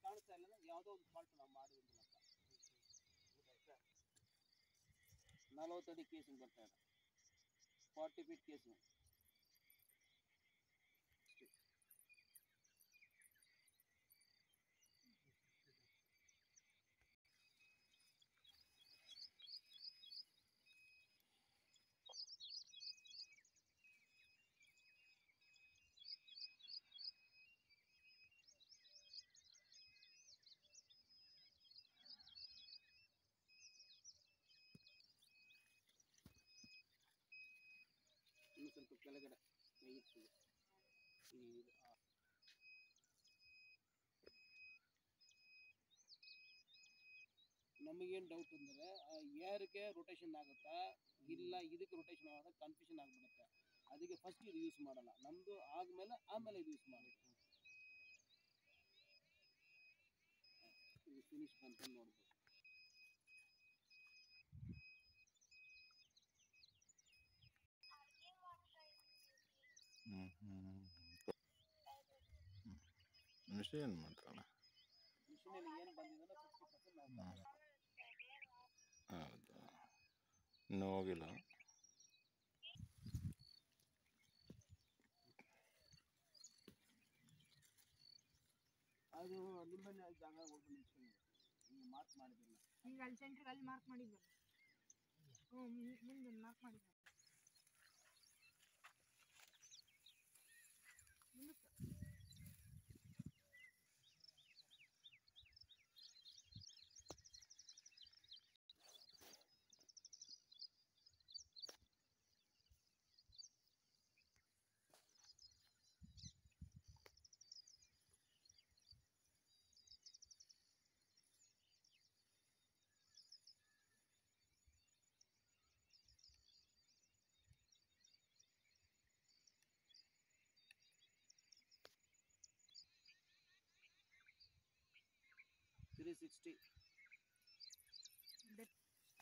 ಕಾಣಿಸ್ತಾ ಇಲ್ಲ ಅಂದ್ರೆ ಯಾವುದೋ ಒಂದು ಫಾಲ್ಟ್ ನಾವು ಮಾಡಿದ್ವಿ ಲೆಕ್ಕ ನಲವತ್ತಡಿ ಕೇಸಿಂಗ್ ಬರ್ತಾ ಇದೆ ಫಾರ್ಟಿ ಫೀಟ್ ಕೇಸಿಂಗ್ ಇನ್ನು ಸ್ವಲ್ಪ ಕೆಳಗಡೆ ಕೈ ಇಟ್ಟು ಈ ಆ, ನಮಗೇನು ಡೌಟ್ ಅಂದರೆ ಏರ್ಗೆ ರೊಟೇಷನ್ ಆಗುತ್ತಾ ಇಲ್ಲ ಇದಕ್ಕೆ ರೊಟೇಷನ್ ಆದಾಗ ಕನ್ಫ್ಯೂಷನ್ ಆಗಿಬಿಡುತ್ತೆ ಅದಕ್ಕೆ ಫಸ್ಟ್ ಇದು ಯೂಸ್ ಮಾಡಲ್ಲ ನಮ್ಮದು ಆದಮೇಲೆ ಆಮೇಲೆ ಇದು ಯೂಸ್ ಮಾಡೋದು ಇದು ಫಿನಿಶ್ ಬಂತ ನೋಡ್ಬೋದು ಹ್ಞೂ ಹ್ಞೂ ಮಿಷನ್ ಏನು ಮಾಡ್ತಾರಲ್ಲ ಮಿಷಿನಲ್ಲಿ ಏನು ಬಂದಿದೆ ಫಿಫ್ಟಿ ಪರ್ಸೆಂಟ್ ನಾವು ಹೌದು ಇನ್ನೂ ಹೋಗಿಲ್ಲ ಅದು ನಿಮ್ಮಲ್ಲಿ ಜಾಗ ಹೋಗಿ ನಿಲ್ಸ್ಕೊಂಡು ಈಗ ಮಾರ್ಕ್ ಮಾಡಿದ್ದಿಲ್ಲ ಈಗ ಅಲ್ಲಿ ಸೆಂಟ್ರಿಗೆ ಅಲ್ಲಿ ಮಾರ್ಕ್ ಮಾಡಿದ್ವಲ್ಲ ಹ್ಞೂ ಮುಂದೆ ಮಾರ್ಕ್ ಮಾಡಿದ್ವಲ್ಲ ಮುಂದಕ್ಕೆ ತ್ರೀ ಸಿಕ್ಸ್ಟಿ ಡೆಪ್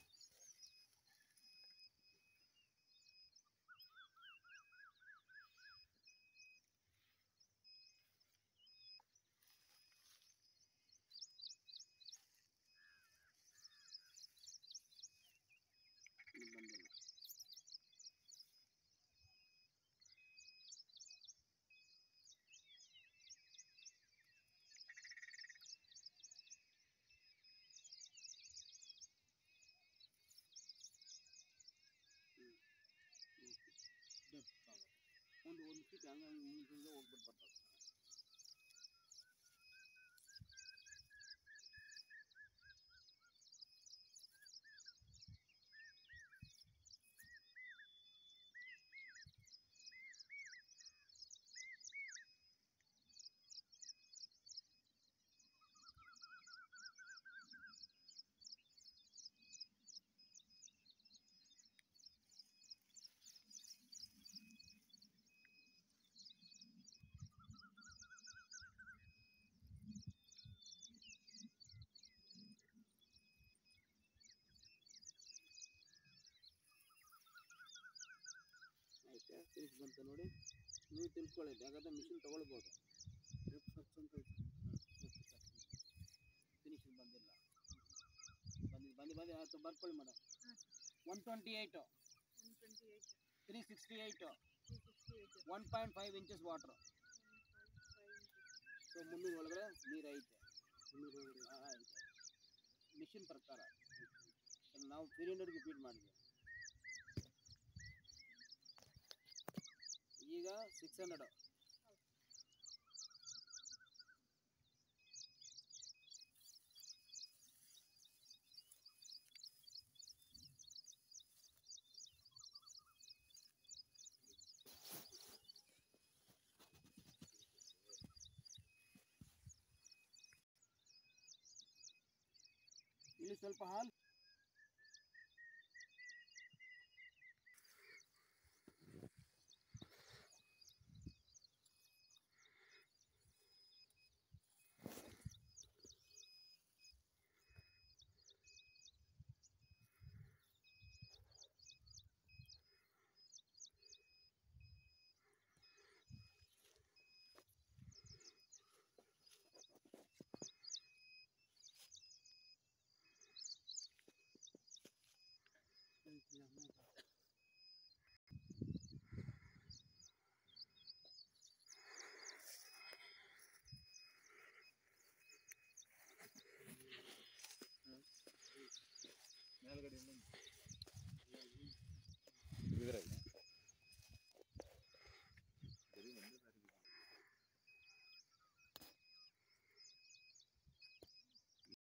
ಇದು ಬಂದಿಲ್ಲ ಹ್ಮ್. ಓಕೆ. ಡೆಪ್ತ್ ಆಗುತ್ತೆ. ಒಂದು ಒಂದು ಫೀಟ್ ಹಂಗೆ ಮುಂದೆ ಹೋಗ್ಬಿಟ್ಟು ಬರ್ತದೆ ಆಯ್ತಾ ಫಿನಿಶ್ ಬಂತು ನೋಡಿ ನೀವು ತಿಳ್ಕೊಳ್ಳಿ ಬೇಕಾದ್ರೆ ಮಿಷಿನ್ ತೊಗೊಳ್ಬೋದು ಫಿನಿಶಿಂಗ್ ಬಂದಿಲ್ಲ ಬಂದಿದ್ದು ಬಂದು ಬಂದು ಆಯ್ತು ಬರ್ಕೊಳ್ಳಿ ಮೇಡಮ್ ಹಾಂ. One twenty eight one twenty eight three sixty eight three sixty eight one point five inches water so ಮುನ್ನೂರು ಒಳಗಡೆ ನೀರು ಐತೆ ಮುನ್ನೂರು ಒಳಗಡೆ ಆ, ಐತೆ ಮಿಷಿನ್ ಪ್ರಕಾರ ನಾವು ತ್ರೀ ಹಂಡ್ರೆಡ್ಗೆ ಫೀಡ್ ಮಾಡಿದ್ವಿ ಈಗ ಸಿಕ್ಸ್ ಹಂಡ್ರೆಡ್ ಇಲ್ಲಿ ಸ್ವಲ್ಪ ಹಾಲು ಇದ್ರಾಗೆ